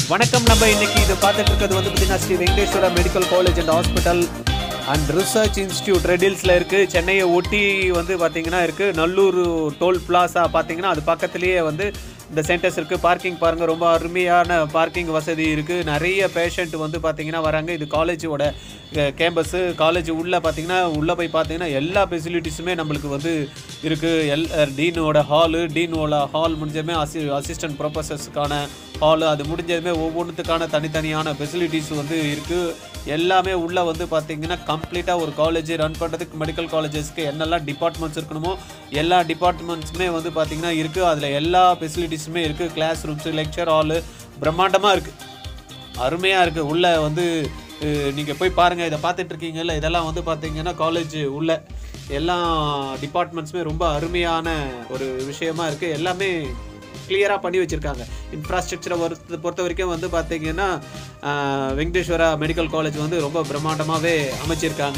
வணக்கம் நம்ம இன்னைக்கு இதை பார்த்துட்டு இருக்கிறது வந்து பார்த்தீங்கன்னா Shri Venkateswara medical college and hospital and research institute ரெடில்ஸில் இருக்குது சென்னையை ஒட்டி வந்து பார்த்தீங்கன்னா இருக்குது நல்லூர் டோல் பிளாசா பார்த்தீங்கன்னா அது பக்கத்துலேயே வந்து இந்த சென்டர்ஸ் இருக்குது பார்க்கிங் பாருங்கள் ரொம்ப அருமையான பார்க்கிங் வசதி இருக்குது நிறைய பேஷண்ட் வந்து பார்த்தீங்கன்னா வராங்க இது காலேஜோட கேம்பஸ்ஸு காலேஜ் உள்ளே பார்த்தீங்கன்னா உள்ளே போய் பார்த்தீங்கன்னா எல்லா ஃபெசிலிட்டிஸுமே நம்மளுக்கு வந்து இருக்குது எல் டீனோட ஹாலு டீனோட ஹால் முடிஞ்சதுமே அசி அசிஸ்டன்ட் ப்ரொஃபஸர்ஸ்க்கான ஹாலு அது முடிஞ்சதுமே ஒவ்வொன்றுத்துக்கான தனித்தனியான ஃபெசிலிட்டிஸ் வந்து இருக்குது எல்லாமே உள்ளே வந்து பார்த்தீங்கன்னா கம்ப்ளீட்டாக ஒரு காலேஜ் ரன் பண்ணுறதுக்கு மெடிக்கல் காலேஜஸ்க்கு என்னெல்லாம் டிபார்ட்மெண்ட்ஸ் இருக்கணுமோ எல்லா டிபார்ட்மெண்ட்ஸுமே வந்து பார்த்தீங்கன்னா இருக்குது அதில் எல்லா ஃபெசிலிட்டிஸுமே இருக்குது கிளாஸ் ரூம்ஸு லெக்சர் ஹாலு பிரம்மாண்டமாக இருக்குது அருமையாக இருக்குது உள்ளே வந்து நீங்கள் போய் பாருங்கள் இதை பார்த்துட்டு இருக்கீங்கல்ல இதெல்லாம் வந்து பார்த்தீங்கன்னா காலேஜ் உள்ள எல்லா டிபார்ட்மெண்ட்ஸுமே ரொம்ப அருமையான ஒரு விஷயமா இருக்குது எல்லாமே கிளியராக பண்ணி வச்சுருக்காங்க இன்ஃப்ராஸ்ட்ரக்சரை பொறுத்த பொறுத்த வரைக்கும் வந்து பார்த்தீங்கன்னா ஆஹ், வெங்கடேஸ்வரா மெடிக்கல் காலேஜ் வந்து ரொம்ப பிரம்மாண்டமாகவே அமைச்சிருக்காங்க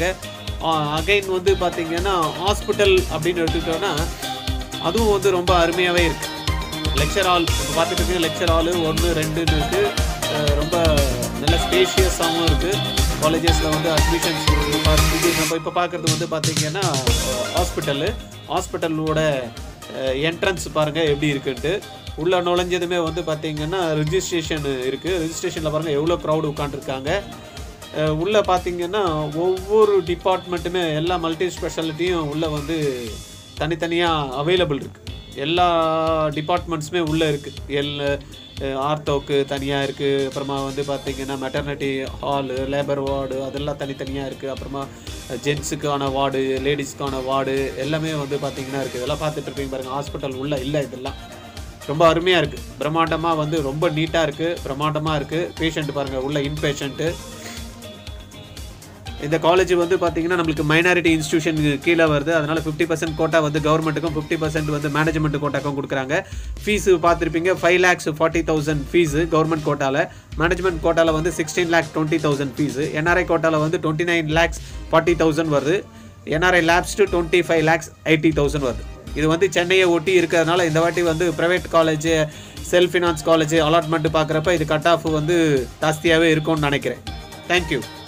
அகைன் வந்து பார்த்தீங்கன்னா ஹாஸ்பிட்டல் அப்படின்னு எடுத்துக்கிட்டோன்னா அதுவும் வந்து ரொம்ப அருமையாகவே இருக்குது லெக்சர் ஹால் இப்போ பார்த்துட்டு இருக்கு லெக்சர் ஹாலு ஒன்று ரெண்டுன்னு இருக்குது ரொம்ப நல்ல ஸ்பேஷியஸாகவும் இருக்குது காலேஜஸில் வந்து அட்மிஷன்ஸ் இது நம்ம இப்போ பார்க்குறது வந்து பார்த்தீங்கன்னா ஹாஸ்பிட்டலு ஹாஸ்பிட்டலோட என்ட்ரன்ஸ் பாருங்கள் எப்படி இருக்குன்ட்டு உள்ளே நுழைஞ்சதுமே வந்து பார்த்தீங்கன்னா ரிஜிஸ்ட்ரேஷன் இருக்குது ரிஜிஸ்ட்ரேஷனில் பாருங்கள் எவ்வளோ க்ரௌடு உட்காந்துருக்காங்க உள்ளே பார்த்தீங்கன்னா ஒவ்வொரு டிபார்ட்மெண்ட்டுமே எல்லா மல்டி ஸ்பெஷாலிட்டியும் உள்ளே வந்து தனித்தனியாக அவைலபிள் இருக்குது எல்லா டிபார்ட்மெண்ட்ஸுமே உள்ளே இருக்குது எல் ஆர்த்தோக்கு தனியாக இருக்குது அப்புறமா வந்து பார்த்தீங்கன்னா மெட்டர்னிட்டி ஹாலு லேபர் வார்டு அதெல்லாம் தனித்தனியாக இருக்குது அப்புறமா ஜென்ஸுக்கான வார்டு லேடிஸ்க்கான வார்டு எல்லாமே வந்து பார்த்தீங்கன்னா இருக்குது இதெல்லாம் பார்த்துட்டு இருப்பீங்க பாருங்கள் ஹாஸ்பிட்டல் உள்ள இல்லை இதெல்லாம் ரொம்ப அருமையாக இருக்குது பிரம்மாண்டமாக வந்து ரொம்ப நீட்டாக இருக்குது பிரம்மாண்டமாக இருக்குது பேஷண்ட் பாருங்கள் உள்ள இன்பேஷண்ட்டு இந்த காலேஜ் வந்து பார்த்தீங்கன்னா நம்மளுக்கு மைனாரிட்டி இன்ஸ்டியூஷன் கீழே வருது அதனால ஃபிஃப்டி பர்சன்ட் கோட்டா வந்து கவர்மெண்ட்டுக்கும் ஃபிஃப்டி பர்சன்ட் வந்து மேனேஜ்மெண்ட் கோட்டாக்கும் கொடுக்குறாங்க ஃபீஸு பார்த்துருப்பீங்க five lakhs forty thousand fees government கோட்டாவில் மேனேஜ்மெண்ட் கோட்டாவில் வந்து sixteen lakh twenty thousand fees NRI கோட்டாவில் வந்து twenty nine lakhs forty thousand வருது NRI lakhs to twenty five lakhs eighty thousand வருது இது வந்து சென்னையை ஒட்டி இருக்கிறதுனால இந்த வாட்டி வந்து private college self finance college allotment பார்க்குறப்ப இது கட் ஆஃப் வந்து ஜாஸ்தியாகவே இருக்கும்னு நினைக்கிறேன் தேங்க்யூ